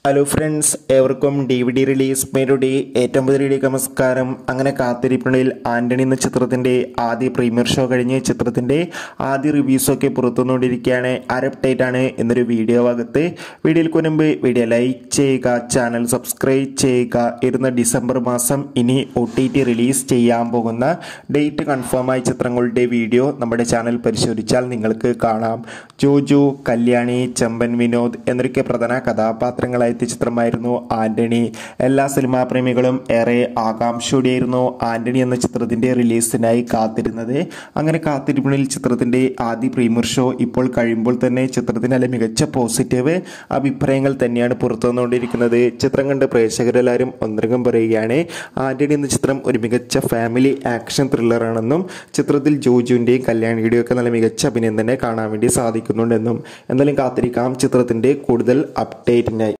hello friends ഏവർക്കും D V D release മേരുടെ ഏറ്റവും പുതിയ നമസ്കാരം അങ്ങനെ കാത്തിരിപ്പിനിടയിൽ ആന്റണി എന്ന ചിത്രത്തിന്റെ ആദ്യ പ്രീമിയർ ഷോ കഴിഞ്ഞ് ചിത്രത്തിന്റെ ആദ്യ റിവ്യൂസൊക്കെ പുറത്തുനിന്നുകൊണ്ടിരിക്കുകയാണ് അപ്ഡേറ്റ് ആണ് എന്നൊരു വീഡിയോ ഭാഗത്ത് വീഡിയോയിൽ മുൻപ് വീഡിയോ ലൈക്ക് ചെയ്യുക ചാനൽ സബ്സ്ക്രൈബ് ചെയ്യുക ഇരുന്ന ഡിസംബർ മാസം ഇനി ഒ ടി ടി റിലീസ് ചെയ്യാൻ പോകുന്ന ഡേറ്റ് കൺഫേം ആയ ചിത്രങ്ങളുടെ വീഡിയോ നമ്മുടെ ചാനൽ പരിശോധിച്ചാൽ നിങ്ങൾക്ക് കാണാം ജോജു കല്യാണി ചെമ്പൻ വിനോദ് എന്നൊക്കെ പ്രധാന കഥാപാത്രങ്ങളായി എത്തിയ ചിത്രമായിരുന്നു ആന്റണി എല്ലാ സിനിമാ പ്രേമികളും ഏറെ ആകാംക്ഷയോടെയായിരുന്നു ആന്റണി എന്ന ചിത്രത്തിന്റെ റിലീസിനായി കാത്തിരുന്നത് അങ്ങനെ കാത്തിരിപ്പിനിൽ ചിത്രത്തിന്റെ ആദ്യ പ്രീമിയർ ഷോ ഇപ്പോൾ കഴിയുമ്പോൾ തന്നെ ചിത്രത്തിന് നല്ല മികച്ച പോസിറ്റീവ് അഭിപ്രായങ്ങൾ തന്നെയാണ് പുറത്തു വന്നുകൊണ്ടിരിക്കുന്നത് ചിത്രം കണ്ട് പ്രേക്ഷകരെല്ലാവരും ഒന്നരംഗം പറയുകയാണ് ആന്റണി എന്ന ചിത്രം ഒരു മികച്ച ഫാമിലി ആക്ഷൻ ത്രില്ലറാണെന്നും ചിത്രത്തിൽ ജോജുവിൻ്റെയും കല്യാണിയുടെയും ഒക്കെ നല്ല മികച്ച അഭിനയം തന്നെ കാണാൻ വേണ്ടി സാധിക്കുന്നുണ്ടെന്നും എന്നാലും കാത്തിരിക്കാം ചിത്രത്തിന്റെ കൂടുതൽ അപ്ഡേറ്റിനായി